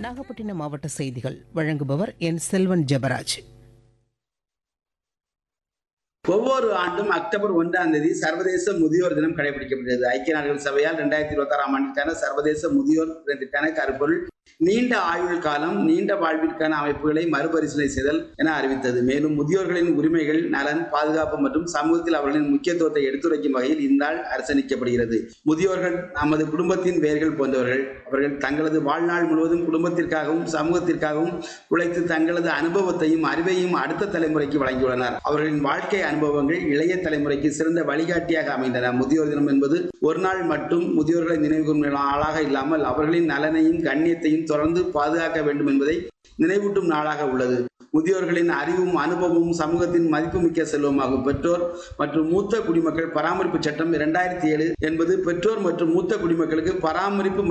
நாகப்பட்டினம் மாவட்ட செய்திகள் வழங்குபவர் என் செல்வன் ஜெபராஜ் ஒவ்வொரு ஆண்டும் அக்டோபர் ஒன்றாம் தேதி சர்வதேச முதியோர் தினம் கடைபிடிக்கப்படுகிறது ஐக்கிய நாடுகள் சபையால் இரண்டாயிரத்தி இருபத்தி ஆறாம் ஆண்டிற்கான சர்வதேச முதியோர் தினத்திற்கான கருப்பொருள் நீண்ட ஆயுள் காலம் நீண்ட வாழ்விற்கான அமைப்புகளை மறுபரிசீலனை செய்தல் என அறிவித்தது மேலும் முதியோர்களின் உரிமைகள் நலன் பாதுகாப்பு மற்றும் சமூகத்தில் அவர்களின் முக்கியத்துவத்தை எடுத்துரைக்கும் வகையில் இந்நாள் அரசணிக்கப்படுகிறது முதியோர்கள் நமது குடும்பத்தின் வேர்கள் போன்றவர்கள் அவர்கள் தங்களது வாழ்நாள் முழுவதும் குடும்பத்திற்காகவும் சமூகத்திற்காகவும் உழைத்து தங்களது அனுபவத்தையும் அறிவையும் அடுத்த தலைமுறைக்கு வழங்கியுள்ளனர் அவர்களின் வாழ்க்கை அனுபவங்கள் இளைய தலைமுறைக்கு சிறந்த வழிகாட்டியாக அமைந்தன முதியோர் தினம் என்பது ஒரு நாள் மட்டும் முதியோர்களை நினைவுகூரும் நாளாக இல்லாமல் அவர்களின் நலனையும் கண்ணியத்தையும் தொடர்ந்து பாதுகாக்க வேண்டும் என்பதை நினைவூட்டும் நாளாக உள்ளது முதியோர்களின் அறிவும் அனுபவமும் சமூகத்தின் மதிப்புமிக்க செல்வமாகும் பெற்றோர் மற்றும் மூத்த குடிமக்கள் பராமரிப்பு சட்டம் இரண்டாயிரத்தி ஏழு என்பது பெற்றோர் மற்றும் மூத்த குடிமக்களுக்கு பராமரிப்பு